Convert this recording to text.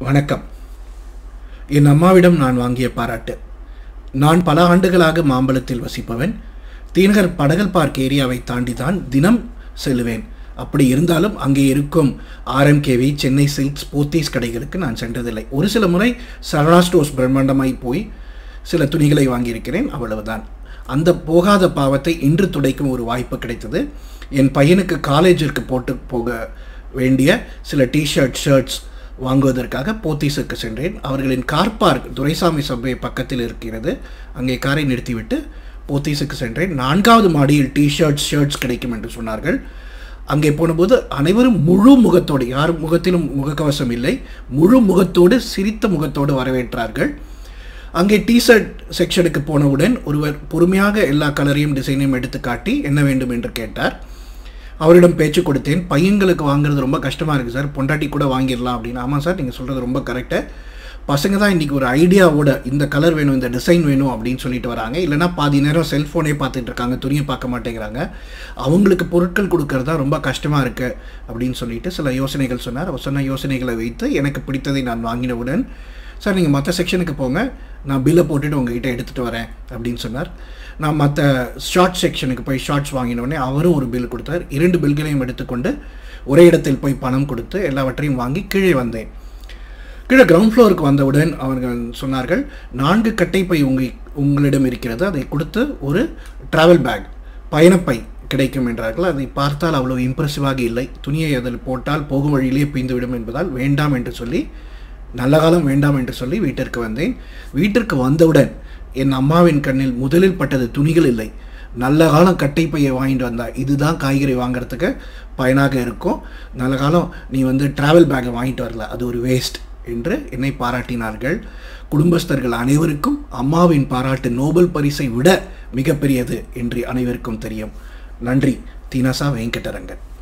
வணக்கம் என் அம்மாவிடம் நான் வாங்கிய பாராட்டு நான் பல ஆண்டுகளாக மாம்பலத்தில் வசிப்பவன் தீநகர் படகல் பார்க் ஏரியாவை தாண்டி தான் தினம் செல்லுவேன் அப்படி இருந்தாலும் அங்கே இருக்கும் ஆர்எம்கேவி சென்னை சில்க்ஸ் போத்தீஸ் கடைகளுக்கு நான் சென்றதில்லை ஒரு சில முறை சரவணா ஸ்டோர்ஸ் பிரம்மாண்டமாய் போய் சில துணிகளை வாங்கியிருக்கிறேன் அவ்வளவுதான் அந்த போகாத பாவத்தை இன்று துடைக்கும் ஒரு வாய்ப்பு கிடைத்தது என் பையனுக்கு காலேஜிற்கு போட்டு போக வேண்டிய சில டிஷர்ட் ஷர்ட்ஸ் வாங்குவதற்காக போத்தீஸுக்கு சென்றேன் அவர்களின் கார் பார்க் துரைசாமி சபை பக்கத்தில் இருக்கிறது அங்கே காரை நிறுத்திவிட்டு போத்தீஸுக்கு சென்றேன் நான்காவது மாடியில் டிஷர்ட்ஸ் ஷர்ட்ஸ் கிடைக்கும் என்று சொன்னார்கள் அங்கே போனபோது அனைவரும் முழு முகத்தோடு யார் முகத்திலும் முகக்கவசம் இல்லை முழு முகத்தோடு சிரித்த முகத்தோடு வரவேற்றார்கள் அங்கே டிஷர்ட் செக்ஷனுக்கு போனவுடன் ஒருவர் பொறுமையாக எல்லா கலரையும் டிசைனையும் எடுத்து காட்டி என்ன வேண்டும் என்று கேட்டார் அவரிடம் பேச்சு கொடுத்தேன் பையங்களுக்கு வாங்குறது ரொம்ப கஷ்டமாக இருக்குது சார் பொண்டாட்டி கூட வாங்கிடலாம் அப்படின்னு ஆமாம் சார் நீங்கள் சொல்கிறது ரொம்ப கரெக்டு பசங்க தான் இன்றைக்கி ஒரு ஐடியாவோட இந்த கலர் வேணும் இந்த டிசைன் வேணும் அப்படின்னு சொல்லிட்டு வராங்க இல்லைனா பாதி நேரம் செல்ஃபோனே பார்த்துட்டு இருக்காங்க துணியை பார்க்க மாட்டேங்கிறாங்க அவங்களுக்கு பொருட்கள் கொடுக்கறது தான் ரொம்ப கஷ்டமாக இருக்குது அப்படின்னு சொல்லிட்டு சில யோசனைகள் சொன்னார் அவர் சொன்ன யோசனைகளை வைத்து எனக்கு பிடித்ததை நான் வாங்கினவுடன் சார் நீங்கள் மற்ற செக்ஷனுக்கு போங்க நான் பில்லை போட்டுட்டு உங்ககிட்ட எடுத்துகிட்டு வரேன் அப்படின்னு சொன்னார் நான் மற்ற ஷார்ட் செக்ஷனுக்கு போய் ஷார்ட்ஸ் வாங்கினோடனே அவரும் ஒரு பில் கொடுத்தார் இரண்டு பில்களையும் எடுத்துக்கொண்டு ஒரே இடத்தில் போய் பணம் கொடுத்து எல்லாவற்றையும் வாங்கி கீழே வந்தேன் கீழே கிரவுண்ட் ஃப்ளோருக்கு வந்தவுடன் அவர்கள் சொன்னார்கள் நான்கு கட்டைப்பை உங்கள் உங்களிடம் இருக்கிறது அதை கொடுத்து ஒரு ட்ராவல் பேக் பயணப்பை கிடைக்கும் என்றார்கள் அதை பார்த்தால் அவ்வளோ இம்ப்ரெசிவாக இல்லை துணியை அதில் போட்டால் போகும் வழியிலே பிய்ந்துவிடும் என்பதால் வேண்டாம் என்று சொல்லி நல்ல காலம் வேண்டாம் என்று சொல்லி வீட்டிற்கு வந்தேன் வீட்டிற்கு வந்தவுடன் என் அம்மாவின் கண்ணில் முதலில் பட்டது துணிகள் இல்லை நல்ல காலம் கட்டைப்பையை வாங்கிட்டு வந்தா இதுதான் காய்கறி வாங்குறதுக்கு பயனாக இருக்கும் நல்ல காலம் நீ வந்து ட்ராவல் பேக்கை வாங்கிட்டு வரல அது ஒரு வேஸ்ட் என்று என்னை பாராட்டினார்கள் குடும்பஸ்தர்கள் அனைவருக்கும் அம்மாவின் பாராட்டு நோபல் பரிசை விட மிகப்பெரியது என்று அனைவருக்கும் தெரியும் நன்றி தீனசா வெங்கடரங்கன்